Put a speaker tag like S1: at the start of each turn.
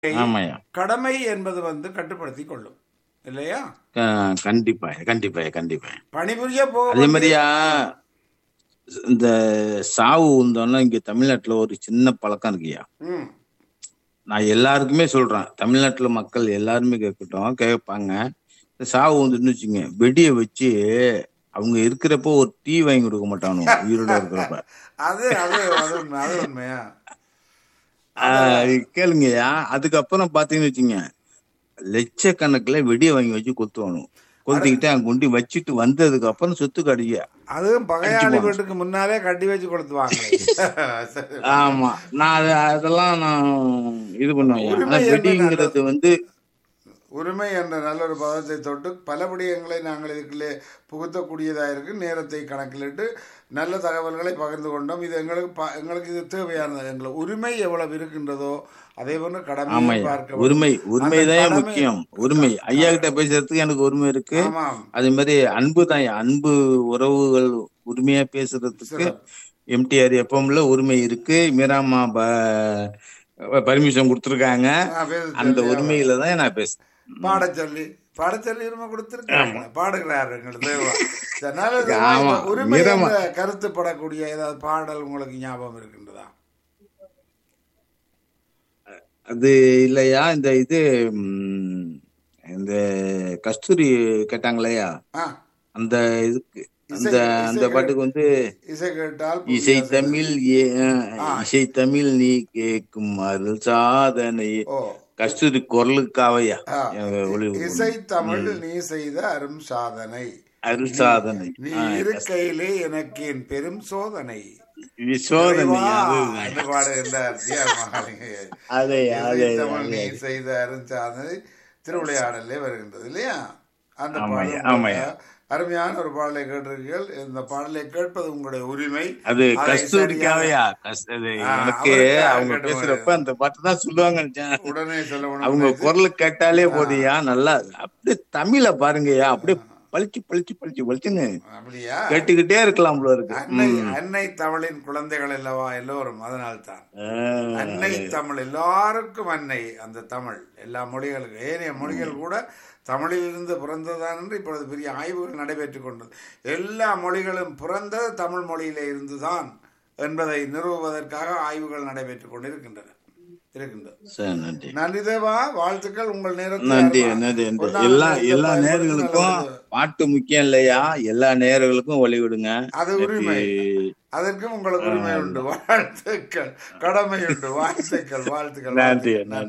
S1: ஆமாய்யா
S2: கடமை என்பது வந்து கட்டுப்படுத்தி கொள்ளும் இல்லையா
S1: க- கண்டிப்பா கண்டிப்பா கண்டிப்பா
S2: பணிபுரிய போக
S1: அதே மாதிரியா இந்த சாவு உந்தோன்னா இங்க தமிழ்நாட்டுல ஒரு சின்ன பழக்கம் இருக்குயா
S2: ம்
S1: நான் எல்லாருக்குமே சொல்றேன் தமிழ்நாட்டுல மக்கள் எல்லாருமே கேட்கட்டும் கேட்பாங்க இந்த சாவு வந்துன்னு வச்சுங்க வெடிய வச்சு அவங்க இருக்கிறப்போ ஒரு டீ வாங்கி கொடுக்க மாட்டானு உயிரோட இருக்கிறப்ப
S2: அது அது அது உண்மை அது உண்மையா
S1: ஆஹ் கேளுங்கய்யா அதுக்கப்புறம் பாத்தீங்கன்னு வச்சுங்க லட்சக்கணக்குல வெடிய வாங்கி வச்சு கொத்துவானு கொளுத்திக்கிட்டு அங்க கொண்டு வச்சுட்டு வந்ததுக்கு அப்புறம் சொத்து கடிக்க
S2: அதுவும் பகையாளி வீட்டுக்கு முன்னாலே கட்டி வச்சு கொடுத்துவாங்க
S1: ஆமா நான் அது- அதெல்லாம் நான் இது பண்ணுவேன் ஆனா
S2: உரிமை என்ன
S1: வெடிங்கிறது வந்து
S2: உரிமை என்ற நல்ல ஒரு பதத்தை தொட்டு பல விடயங்களை நாங்கள் இதுக்குள்ளே புகுத்தக்கூடியதாக இருக்கு நேரத்தை கணக்கிலிட்டு நல்ல தகவல்களை பகிர்ந்து கொண்டோம் இது எங்களுக்கு ப- எங்களுக்கு இது தேவையானது எங்களுக்கு உரிமை எவ்வளவு இருக்கின்றதோ அதே போன்று கடமையை
S1: ஆமாய்யா
S2: பார்க்க வேண்டும்.
S1: உரிமை உரிமை
S2: அந்த
S1: தான்
S2: கடமை-
S1: முக்கியம் உரிமை ஐயா கிட்ட பேசுறதுக்கு எனக்கு உரிமை இருக்கு
S2: ஆமாம்
S1: அதே மாதிரி அன்பு தான் அன்பு உறவுகள் உரிமையா பேசுறதுக்கு எம்டிஆர் எப்பவும்ல உரிமை இருக்கு மீராமா பர்மிஷன் கொடுத்துருக்காங்க
S2: நான் பேச
S1: அந்த
S2: சொல்லி
S1: உரிமையில தான் நான் பேசுறேன்
S2: பாடச் சொல்லி பாடச் சொல்லி உரிமை கொடுத்திருக்காங்க பாடுகிறார் எங்கள் தேவா சரி, நல்லது.
S1: ஆமா.
S2: இந்த உரிமை
S1: வீரமா-
S2: என்ற கருத்துப்படக்கூடிய ஏதாவது பாடல் உங்களுக்கு ஞாபகம் இருக்கின்றதா
S1: அது இல்லையா இந்த இது ம், இந்த கஸ்தூரி கேட்டாங்களையா
S2: ஆ
S1: அந்த இதுக்கு அந்த
S2: இசை-
S1: அந்த
S2: இசை-
S1: பாட்டுக்கு வந்து
S2: இசை கேட்டால்
S1: இசை
S2: புரியாது.
S1: தமிழ் ஏ- இசை தமிழ் நீ கேட்கும் அருள் சாதனை
S2: ஓ
S1: கஸ்தூரி குரலுக்காவையா
S2: ஆ.
S1: எனக்கு ஒளி
S2: இசை தமிழ் நீ செய்த அரும் சாதனை
S1: அருள் சாதனை
S2: நீ இருக்கையிலே எனக்கு என் பெரும் சோதனை
S1: சோதனை
S2: இறைவா,
S1: அது
S2: என்று பாடுகின்றார் டி. ஆர். மகாலிங்க.
S1: அதே
S2: இசை
S1: அதே
S2: தமிழ் நீ
S1: அதே.
S2: செய்த அரும் சாதனை திருவிளையாடலே வருகின்றது இல்லையா அந்த
S1: ஆமாய்யா,
S2: பாடல்
S1: ஆமாய்யா.
S2: அருமையான ஒரு பாடலை கேட்டிருக்கீர்கள் இந்த பாடலை கேட்பது உங்களுடைய உரிமை
S1: அது
S2: அதை
S1: கஸ்தூரிக்காவையா கஸ்- அது
S2: ஆ,
S1: எனக்கு
S2: அவருக்காக
S1: அவங்க
S2: கேட்டு
S1: பேசுறப்ப அந்த பாட்டு தான் சொல்லுவாங்க நினைச்சேன்.
S2: உடனே சொல்ல
S1: அவங்க
S2: உடனே
S1: குரல் கேட்டாலே போதியா நல்லா அப்படியே தமிழ பாருங்கய்யா அப்படியே பளிச்சு பளிச்சு பளிச்சு பளிச்சுன்னு
S2: அப்படியா
S1: கேட்டுக்கிட்டே இருக்கலாம் போல இருக்கு
S2: அன்னை அன்னை தமிழின் குழந்தைகள் அல்லவா எல்லோரும் அதனால்தான்
S1: ஆ,
S2: அன்னை தமிழ் எல்லாருக்கும் அன்னை அந்த தமிழ் எல்லா மொழிகளுக்கும் ஏனைய மொழிகள் கூட தமிழிலிருந்து பிறந்ததான் என்று இப்பொழுது பெரிய ஆய்வுகள் நடைபெற்றுக் கொண்டது எல்லா மொழிகளும் பிறந்தது தமிழ் மொழியிலே இருந்துதான் என்பதை நிறுவுவதற்காக ஆய்வுகள் நடைபெற்றுக் கொண்டிருக்கின்றன இருக்கின்றது
S1: சரி நன்றி
S2: நன்றி தேவா வாழ்த்துக்கள் உங்கள் நேரத்தை
S1: நன்றி
S2: அருமா-
S1: நன்றி நன்றி
S2: பொன்னான
S1: எல்லா
S2: நேரத்தை
S1: எல்லா
S2: பயன்படுத்தி
S1: நேர்களுக்கும்
S2: நல்லது.
S1: பாட்டு முக்கியம் இல்லையா எல்லா நேர்களுக்கும் ஒளி விடுங்க
S2: அது உரிமை அதற்கும் உங்களுக்கு உரிமை உண்டு வாழ்த்துக்கள் கடமை உண்டு வாழ்த்துக்கள் வாழ்த்துக்கள்
S1: நன்றி
S2: வாழ்த்துக்கள்.
S1: நன்றி